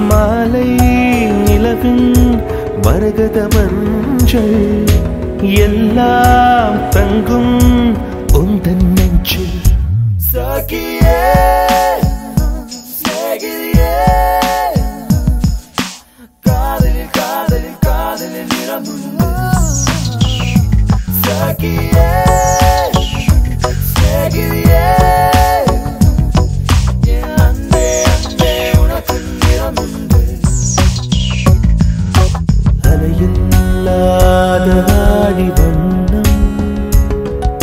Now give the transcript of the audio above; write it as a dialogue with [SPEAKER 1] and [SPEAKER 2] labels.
[SPEAKER 1] மாலை நிலவின் மரகத மஞ்சள் எல்லாம் தங்கும் உந்தன் நெஞ்சில் சகியே சிநேகிதியே காதலில் காதலில் காதலில் நிறமுண்டு சகியே